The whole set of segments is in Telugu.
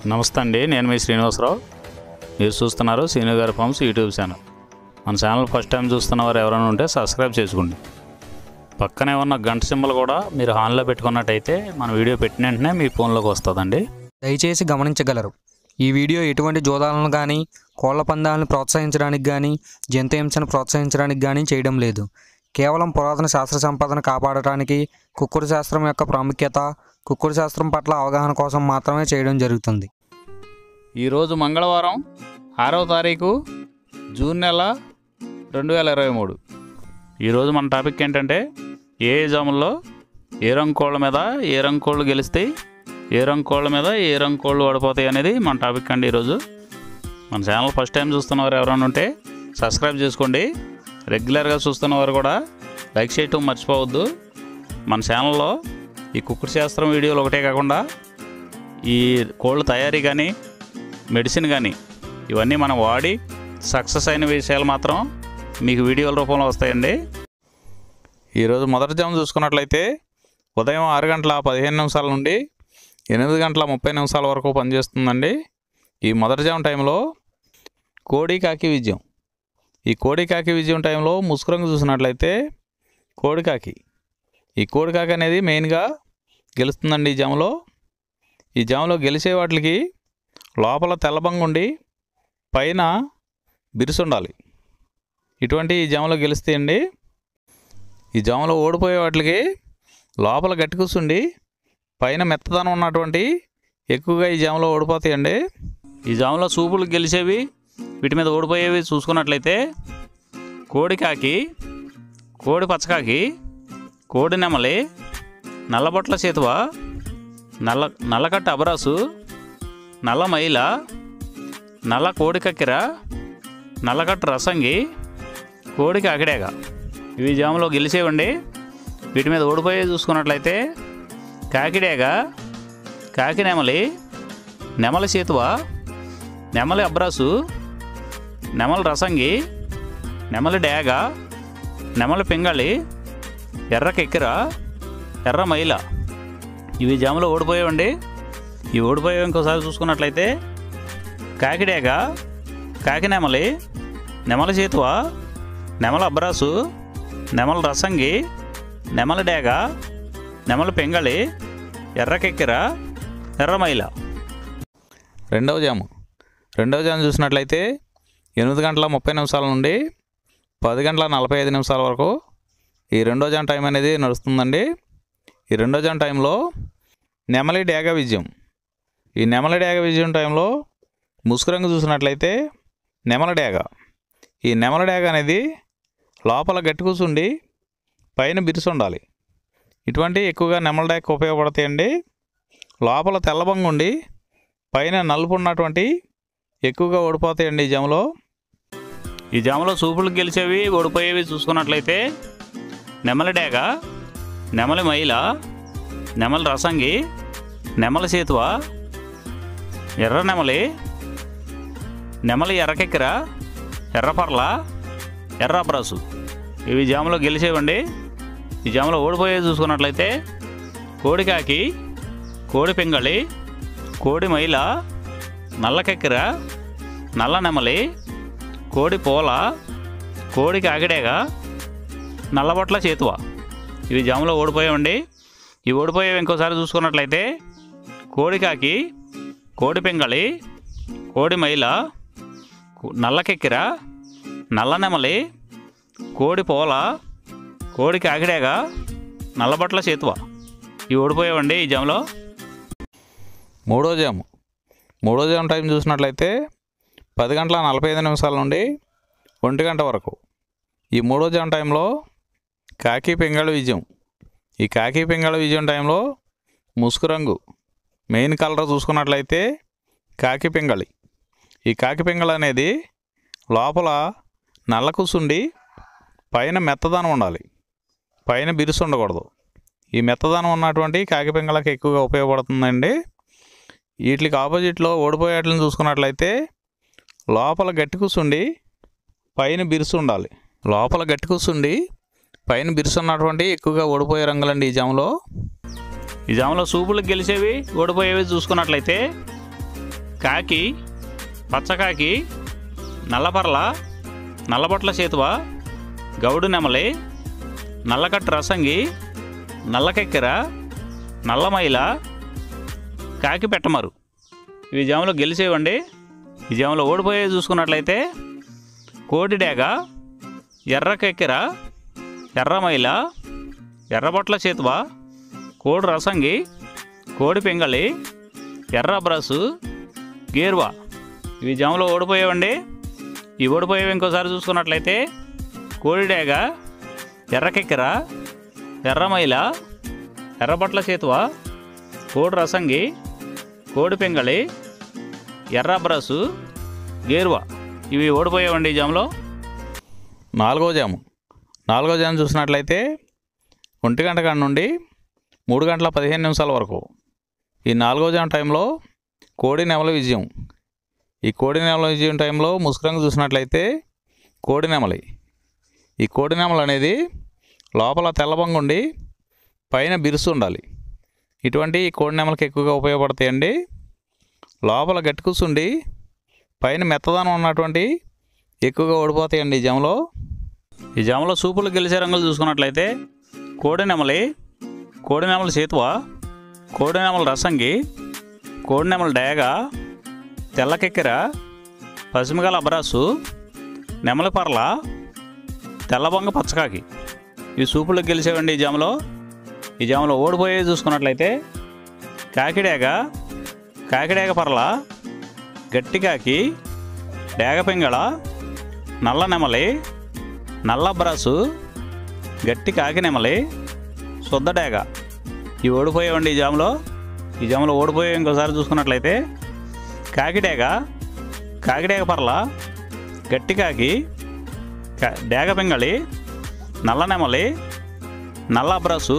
నమస్తే అండి నేను మీ శ్రీనివాసరావు మీరు చూస్తున్నారు శ్రీను గారి ఫార్మ్స్ యూట్యూబ్ ఛానల్ మన ఛానల్ ఫస్ట్ టైం చూస్తున్న వారు ఎవరైనా ఉంటే సబ్స్క్రైబ్ చేసుకోండి పక్కనే ఉన్న గంట సింబల్ కూడా మీరు ఆన్లో పెట్టుకున్నట్టయితే మన వీడియో పెట్టిన వెంటనే మీ ఫోన్లోకి వస్తుందండి దయచేసి గమనించగలరు ఈ వీడియో ఎటువంటి జోదాలను కానీ కోళ్ల పందాలను ప్రోత్సహించడానికి కానీ జంతు హింసను ప్రోత్సహించడానికి కానీ చేయడం లేదు కేవలం పురాతన శాస్త్ర సంపదను కాపాడటానికి కుక్కుడు శాస్త్రం యొక్క ప్రాముఖ్యత కుక్కుడు శాస్త్రం పట్ల అవగాహన కోసం మాత్రమే చేయడం జరుగుతుంది ఈరోజు మంగళవారం ఆరవ తారీఖు జూన్ నెల రెండు వేల ఇరవై మూడు ఈరోజు మన టాపిక్ ఏంటంటే ఏ జాముల్లో ఏ రంగు కోళ్ళ మీద ఏ రంగు కోళ్ళు గెలుస్తాయి ఏ రంగు కోళ్ళ మీద ఏ రంగు కోళ్ళు ఓడిపోతాయి అనేది మన టాపిక్ అండి ఈరోజు మన ఛానల్ ఫస్ట్ టైం చూస్తున్నవారు ఎవరైనా ఉంటే సబ్స్క్రైబ్ చేసుకోండి రెగ్యులర్గా చూస్తున్నవారు కూడా లైక్ చేయటం మర్చిపోవద్దు మన ఛానల్లో ఈ కుక్కుడు శాస్త్రం వీడియోలు ఒకటే కాకుండా ఈ కోళ్ళ తయారీ కానీ మెడిసిన్ కానీ ఇవన్నీ మనం వాడి సక్సెస్ అయిన విషయాలు మాత్రం మీకు వీడియోల రూపంలో వస్తాయండి ఈరోజు మొదటి జాము చూసుకున్నట్లయితే ఉదయం ఆరు గంటల పదిహేను నిమిషాల నుండి ఎనిమిది గంటల ముప్పై నిమిషాల వరకు పనిచేస్తుందండి ఈ మొదటి జాము టైంలో కోడి కాకి విజయం ఈ కోడి కాకి విజయం టైంలో ముసుకురంగు చూసినట్లయితే కోడి కాకి ఈ కోడి కాకి అనేది మెయిన్గా గెలుస్తుందండి ఈ జాములో ఈ జాములో గెలిచే వాటికి లోపల తెల్లబంగు ఉండి పైన బిరుసు ఉండాలి ఇటువంటి ఈ జాములో గెలుస్తాయండి ఈ జాములో ఓడిపోయే వాటికి లోపల గట్టి కూర్చుండి పైన మెత్తదనం ఉన్నటువంటి ఎక్కువగా ఈ జాములో ఓడిపోతాయండి ఈ జాములో సూపులు గెలిచేవి వీటి మీద ఓడిపోయేవి చూసుకున్నట్లయితే కోడి కాకి కోడి పచ్చకాకి కోడి నెమలి నల్లబొట్ల చేతువ నల్ల నల్లకట్ట అబరాసు నల్ల మైల నల్ల కోడి కక్కెర నల్లకట్ట రసంగి కోడికి అకిడేగ ఇవి జాములో గెలిచేవండి వీటి మీద ఓడిపోయే చూసుకున్నట్లయితే కాకిడేగ కాకి నెమలి నెమలి చేతువ నెమలి అబ్రాసు నెమలి రసంగి నెమలి డేగ నెమలి పింగళి ఎర్ర కెక్కెర ఎర్ర మైల ఇవి జాములో ఓడిపోయావండి ఈ ఓడిపోయే ఇంకోసారి చూసుకున్నట్లయితే కాకిడేగ కాకి నెమలి నెమలి చేతువ నెమల అబ్రాసు నెమల రసంగి నెమల డేగ నెమల పెంగళి ఎర్రకెక్కెర ఎర్రమైల రెండవ జాము రెండవ జాము చూసినట్లయితే ఎనిమిది గంటల ముప్పై నిమిషాల నుండి పది గంటల నలభై ఐదు నిమిషాల వరకు ఈ రెండో జామ్ టైం అనేది నడుస్తుందండి ఈ రెండో జామ్ టైంలో నెమలి డేగ విజయం ఈ నెమలి డేగ విజయం టైంలో ముసుకురంగు చూసినట్లయితే నెమల డేగ ఈ నెమల డేగ అనేది లోపల గట్టి కూర్చుండి పైన బిరుసు ఉండాలి ఇటువంటి ఎక్కువగా నెమల డేగ ఉపయోగపడతాయండి లోపల తెల్లబంగు ఉండి పైన నలుపు ఉన్నటువంటి ఎక్కువగా ఓడిపోతాయండి ఈ జాములో ఈ జాములో సూపులు గెలిచేవి ఓడిపోయేవి చూసుకున్నట్లయితే నెమలి డేగ నెమలి మైల నెమలి రసంగి నెమలి సేతువ ఎర్ర నెమలి నెమలి ఎర్రకెక్కెర ఎర్రపర్ల ఎర్ర అబ్రాసు ఇవి జాములో గెలిచేవండి ఈ జాములో ఓడిపోయేది చూసుకున్నట్లయితే కోడికాకి కోడి పింగళి కోడి మైల నల్లకెక్కెర నల్ల నెమలి కోడి పోల కోడి కాకిడేగ నల్లబొట్ల చేతువ ఇవి జాములో ఓడిపోయావండి ఈ ఓడిపోయేవి ఇంకోసారి చూసుకున్నట్లయితే కోడి కాకి కోడి పింగళి కోడి మైల కు- నల్ల కెక్కిర నల్ల నెమలి కోడి పోల కోడి కాకిడేగ నల్లబట్ల చేతువ ఇవి ఓడిపోయావండి ఈ జాములో మూడో జాము మూడో జాము టైం చూసినట్లయితే పది గంటల నలభై ఐదు నిమిషాల నుండి ఒంటి గంట వరకు ఈ మూడో జాము టైంలో కాకి పింగళ విజయం ఈ కాకి పింగళ విజయం టైంలో ముసుగు రంగు మెయిన్ కలర్ చూసుకున్నట్లయితే కాకి పింగళి ఈ కాకి పింగళ అనేది లోపల నల్ల కూసుండి పైన మెత్తదనం ఉండాలి పైన బిరుసు ఉండకూడదు ఈ మెత్తదనం ఉన్నటువంటి కాకి పింగళకి ఎక్కువగా ఉపయోగపడుతుందండి వీటికి ఆపోజిట్లో ఓడిపోయేట్లను చూసుకున్నట్లయితే లోపల గట్టి కూసుండి పైన బిరుసు ఉండాలి లోపల గట్టి కూసుండి పైన బిరుసు ఉన్నటువంటి ఎక్కువగా ఓడిపోయే రంగులండి ఈ జాములో ఈ జాములో సూపులకు గెలిచేవి ఓడిపోయేవి చూసుకున్నట్లయితే కాకి పచ్చకాకి నల్లపర్ల నల్లబొట్ల చేతువ గౌడు నెమలి నల్లకట్టు రసంగి నల్లకెక్కెర నల్లమైల కాకి పెట్టమరు ఇవి జాములో గెలిచేవండి ఈ జాములో ఓడిపోయే చూసుకున్నట్లయితే కోడి డేగ ఎర్ర కెక్కెర ఎర్రమైల ఎర్రబొట్ల చేతువ కోడి రసంగి కోడి పింగళి ఎర్ర బ్రసు గేరువా ఇవి జాములో ఓడిపోయేవండి ఈ ఓడిపోయేవి ఇంకోసారి చూసుకున్నట్లయితే కోడిడేగ ఎర్రకెక్కెర ఎర్రమైల ఎర్రబొట్ల చేతువ కోడి రసంగి కోడి పింగళి ఎర్ర బ్రసు గేరువా ఇవి ఓడిపోయేవండి ఈ జాములో నాలుగో జాము నాలుగో జాము చూసినట్లయితే ఒంటి గంట కాడ నుండి మూడు గంటల పదిహేను నిమిషాల వరకు ఈ నాలుగో జాము టైంలో కోడి నెమల విజయం ఈ కోడి నెమల విజయం టైంలో ముసుగురంగు చూసినట్లయితే కోడి నెమలి ఈ కోడి నెమలి అనేది లోపల తెల్లబంగు ఉండి పైన బిరుసు ఉండాలి ఇటువంటి ఈ కోడి నెమలకి ఎక్కువగా ఉపయోగపడతాయండి లోపల గట్టి కూర్చుండి పైన మెత్తదనం ఉన్నటువంటి ఎక్కువగా ఓడిపోతాయండి ఈ జాములో ఈ జాములో సూపులు గెలిచే రంగులు చూసుకున్నట్లయితే కోడి నెమలి కోడి నెమలి చేతువ కోడి నెమలి రసంగి కోడి నెమలి డేగ తెల్లకెక్కెర పసిమిగల అబ్రాసు నెమలి పర్ల తెల్లబొంగ పచ్చకాకి ఈ సూపులు గెలిచేవండి ఈ జాములో ఈ జాములో ఓడిపోయే చూసుకున్నట్లయితే కాకిడేగ కాకిడేగ పర్ల గట్టి కాకి డేగ పింగళ నల్ల నెమలి నల్ల బ్రాసు గట్టి కాకి నెమలి శుద్ధ డేగ ఇవి ఓడిపోయేవండి ఈ జాములో ఈ జాములో ఓడిపోయే ఇంకోసారి చూసుకున్నట్లయితే కాకిడేగ కాకిడేగ పర్ల గట్టి కాకి కా- డేగ పింగళి నల్ల నెమలి నల్ల బ్రసు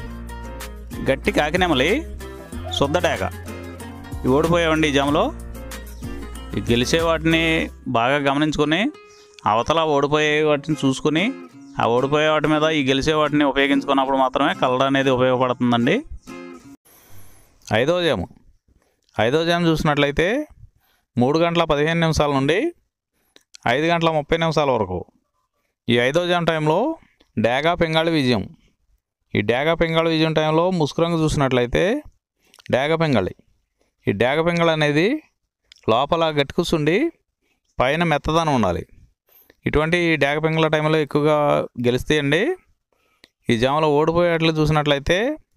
గట్టి కాకి నెమలి శుద్ధ డేగ ఇవి ఓడిపోయావండి ఈ జాములో ఈ గెలిచే వాటిని బాగా గమనించుకొని అవతల ఓడిపోయే వాటిని చూసుకొని ఆ ఓడిపోయే వాటి మీద ఈ గెలిచే వాటిని ఉపయోగించుకున్నప్పుడు మాత్రమే కలర్ అనేది ఉపయోగపడుతుందండి ఐదో జాము ఐదో జాము చూసినట్లయితే మూడు గంటల పదిహేను నిమిషాల నుండి ఐదు గంటల ముప్పై నిమిషాల వరకు ఈ ఐదో జామ్ టైంలో డేగా పింగాళి విజయం ఈ డేగా పింగాళి విజయం టైంలో ముసుకురంగు చూసినట్లయితే డేగ పింగళి ఈ డేగ పింగళి అనేది లోపల గట్టి కూర్చుండి పైన మెత్తదనం ఉండాలి ఇటువంటి డేగ పింగళ టైంలో ఎక్కువగా గెలుస్తాయండి ఈ జామలో ఓడిపోయేట్లు చూసినట్లయితే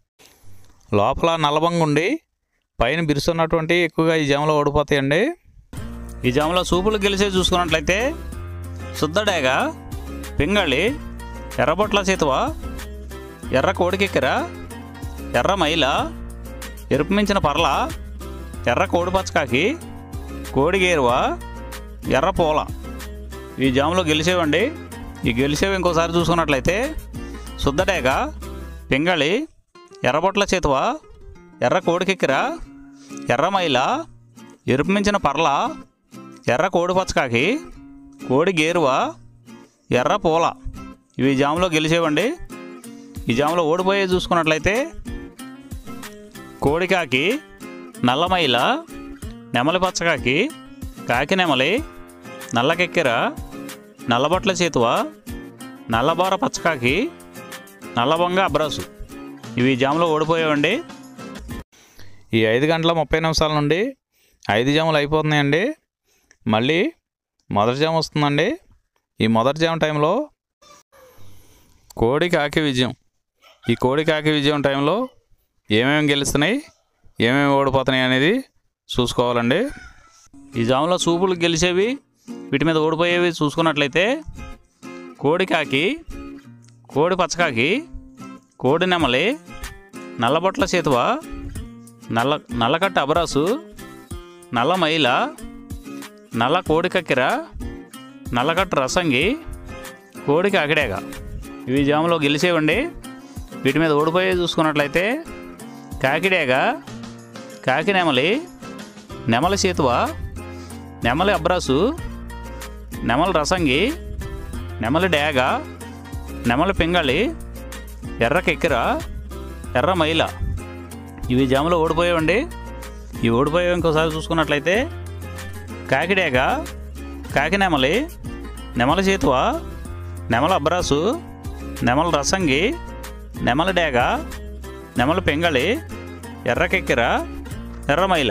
లోపల నల్లబంగా ఉండి పైన బిరుస్తున్నటువంటి ఎక్కువగా ఈ జామలో ఓడిపోతాయండి ఈ జామలో సూపులు గెలిచే చూసుకున్నట్లయితే శుద్ధడేగ పింగళి ఎర్రబొట్ల చేతువ ఎర్ర కోడికెక్కెర ఎర్ర మైల ఎరుపు మించిన పర్ల ఎర్ర కోడి పచ్చకాకి కోడి గేరువ ఎర్ర పూల ఈ జాములో గెలిచేవండి ఈ గెలిచేవి ఇంకోసారి చూసుకున్నట్లయితే శుద్ధడేగ పింగళి ఎర్రబొట్ల చేతువ ఎర్ర కోడికెక్కిర ఎర్ర మైల ఎరుపు మించిన పర్ల ఎర్ర కోడి పచ్చకాకి కోడి గేరువ ఎర్ర పూల ఇవి ఈ జాములో గెలిచేవండి ఈ జాములో ఓడిపోయే చూసుకున్నట్లయితే కోడికాకి నల్లమైల నెమలి పచ్చకాకి కాకి నెమలి నల్లకెక్కెర నల్లబొట్ల చేతువ నల్లబోర పచ్చకాకి నల్లబొంగ అబ్రాసు ఇవి ఈ జాములో ఓడిపోయావండి ఈ ఐదు గంటల ముప్పై నిమిషాల నుండి ఐదు జాములు అయిపోతున్నాయండి మళ్ళీ మొదటి జాము వస్తుందండి ఈ మొదటి జాము టైంలో కోడి కాకి విజయం ఈ కోడి కాకి విజయం టైంలో ఏమేమి గెలుస్తున్నాయి ఏమేమి ఓడిపోతున్నాయి అనేది చూసుకోవాలండి ఈ జాములో సూపులు గెలిచేవి వీటి మీద ఓడిపోయేవి చూసుకున్నట్లయితే కోడి కాకి కోడి పచ్చకాకి కోడి నెమలి నల్లబొట్ల చేతువ నల్ల నల్లకట్ట అబరాసు నల్ల మైల నల్ల కోడి కక్కెర నల్లకట్ట రసంగి కోడికి అగిడేగా ఇవి జాములో గెలిచేవండి వీటి మీద ఓడిపోయే చూసుకున్నట్లయితే కాకిడేగ కాకి నెమలి నెమలి చేతువ నెమలి అబ్రాసు నెమలి రసంగి నెమలి డేగ నెమలి పింగళి ఎర్ర కెక్కిర ఎర్ర మైల ఇవి జాములో ఓడిపోయావండి ఈ ఓడిపోయే ఇంకోసారి చూసుకున్నట్లయితే కాకిడేగ కాకి నెమలి నెమల చేతువ నెమల అబ్రాసు నెమల రసంగి నెమల డేగ నెమల పెంగళి ఎర్రకెక్కిర ఎర్రమైల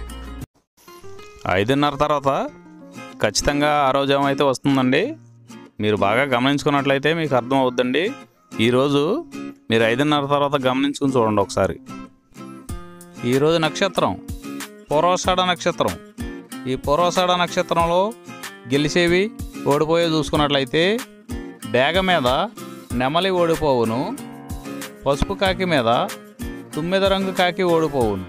ఐదున్నర తర్వాత ఖచ్చితంగా ఆరోగ్యం అయితే వస్తుందండి మీరు బాగా గమనించుకున్నట్లయితే మీకు అర్థం అవుద్దండి ఈరోజు మీరు ఐదున్నర తర్వాత గమనించుకుని చూడండి ఒకసారి ఈరోజు నక్షత్రం పూర్వషాఢ నక్షత్రం ఈ పూర్వషాఢ నక్షత్రంలో గెలిచేవి ఓడిపోయే చూసుకున్నట్లయితే డేగ మీద నెమలి ఓడిపోవును పసుపు కాకి మీద తుమ్మెద రంగు కాకి ఓడిపోవును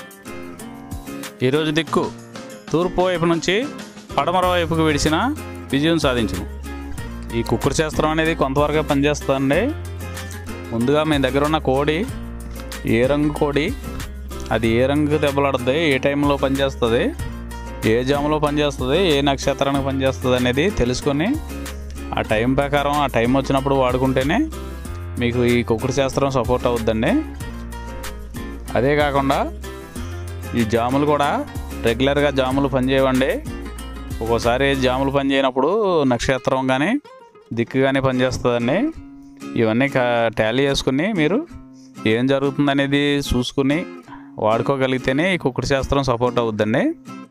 ఈరోజు దిక్కు తూర్పు వైపు నుంచి పడమర వైపుకు విడిచిన విజయం సాధించును ఈ కుక్కుడు శాస్త్రం అనేది కొంతవరకు పనిచేస్తుందండి ముందుగా మీ దగ్గర ఉన్న కోడి ఏ రంగు కోడి అది ఏ రంగు దెబ్బలాడుతుంది ఏ టైంలో పనిచేస్తుంది ఏ జాములో పనిచేస్తుంది ఏ నక్షత్రానికి పనిచేస్తుంది అనేది తెలుసుకొని ఆ టైం ప్రకారం ఆ టైం వచ్చినప్పుడు వాడుకుంటేనే మీకు ఈ కుక్కుడు శాస్త్రం సపోర్ట్ అవుద్దండి అదే కాకుండా ఈ జాములు కూడా రెగ్యులర్గా జాములు పనిచేయవండి ఒక్కోసారి జాములు పనిచేయనప్పుడు నక్షత్రం కానీ దిక్కు కానీ పనిచేస్తుందండి ఇవన్నీ టాలీ చేసుకుని మీరు ఏం జరుగుతుందనేది చూసుకుని వాడుకోగలిగితేనే ఈ కుక్కుడు శాస్త్రం సపోర్ట్ అవుద్దండి